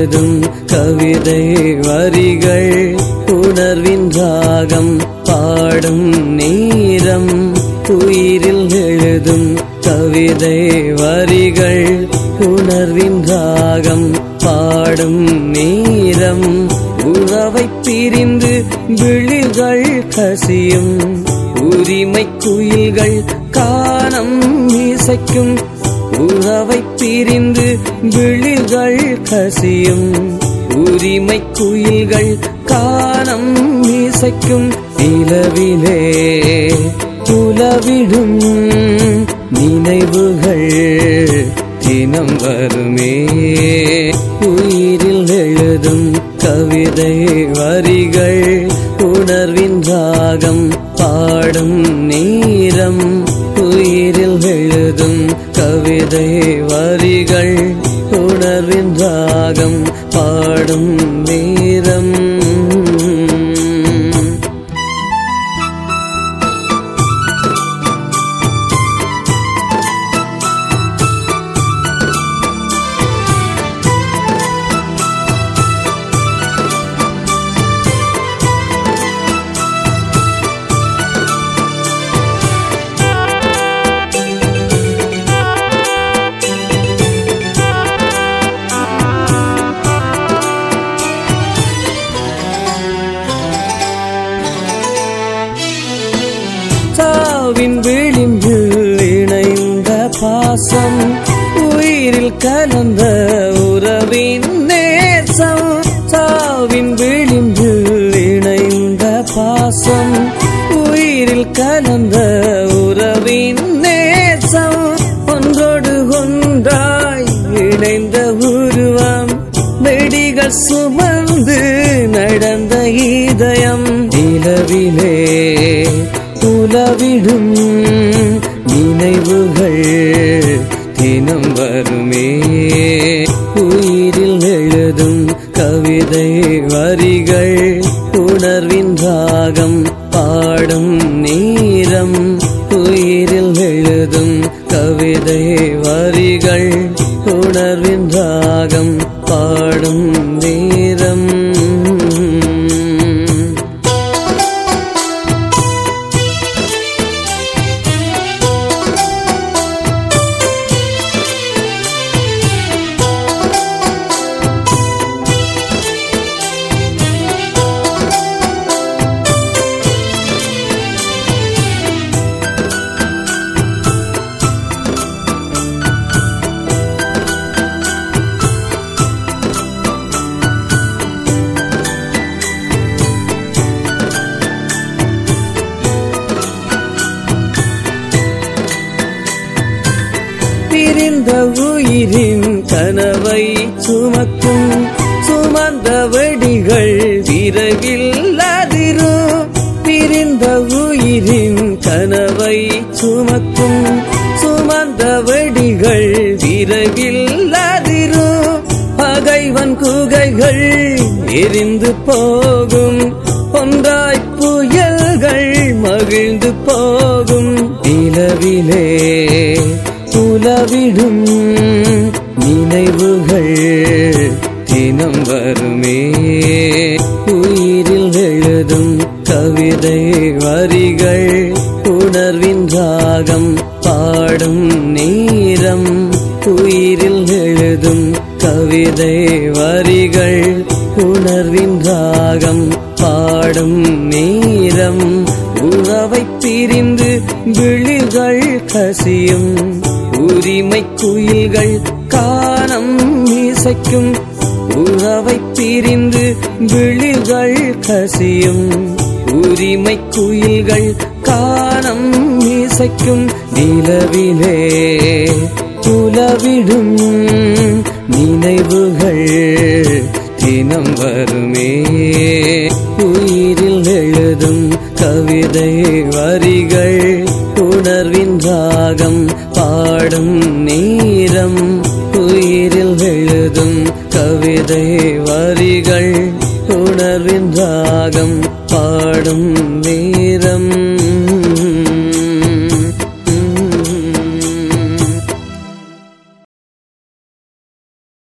எழுதும் கவிதை வரிகள் உணர்வின் ராகம் பாடும் நேரம் உயிரில் எழுதும் கவிதை வரிகள் உணர்வின் ராகம் பாடும் நேரம் உறவை பிரிந்து விழிகள் கசியும் உரிமை குயில்கள் காணம் இசைக்கும் உறவை பிரிந்து விழிகள் கசியும் உரிமை குயில்கள் காணம் இசைக்கும் நிலவிலே புலவிடும் நினைவுகள் தினம் வருமே உயிரில் எழுதும் கவிதை வரிகள் உணர்வின் ராகம் பாடும் நேரம் உயிரில் எழுதும் கவிதை வரிகள் உணர்வின் ராகம் பாடும் நேரம் சாவின் விளிம்பில் இணைந்த பாசம் உயிரில் கலந்த உறவின் நேசம் சாவின் விளிம்பில் இணைந்த பாசம் உயிரில் கலந்த உறவின் நேசம் ஒன்றோடு ஒன்றாய் இணைந்த உருவம் வெடிகள் சுமந்து நடந்த இதயம் நிலவிலே உலவிடும் நினைவுகள் தினம் வருமே உயிரில் எழுதும் கவிதை வரிகள் உணர்வின் ராகம் பாடும் நேரம் உயிரில் எழுதும் கவிதை வரிகள் உணர்வின் ராகம் பாடும் நேரம் பிரிந்த உயிரின் கனவை சுமக்கும் சுமந்த வெடிகள் விரைவில் அதிரும் பிரிந்த உயிரின் கனவை சுமக்கும் சுமந்த வெடிகள் விரைவில் அதிரும் பகைவன் குகைகள் எரிந்து போகும் ஒன்றாய் புயல்கள் மகிழ்ந்து போகும் நிலவிலே உலவிடும் நினைவுகள் தினம் வருமே உயிரில் எழுதும் கவிதை வரிகள் உணர்வின் ராகம் பாடும் நேரம் உயிரில் எழுதும் கவிதை வரிகள் உணர்வின் ராகம் பாடும் நேரம் உறவை பிரிந்து விழிகள் கசியும் உரிமை குயில்கள் காணம் இசைக்கும் உறவை பிரிந்து விழிகள் கசியும் உரிமை குயில்கள் காணம் இசைக்கும் நிலவிலே உலவிடும் நினைவுகள் தினம் வருமே உயிரில் எழுதும் கவிதை வரிகள் உணர்வின் ராகம் பாடும் நேரம் உயிரில் எழுதும் கவிதை வரிகள் உணர்வின் ராகம் பாடும் நேரம்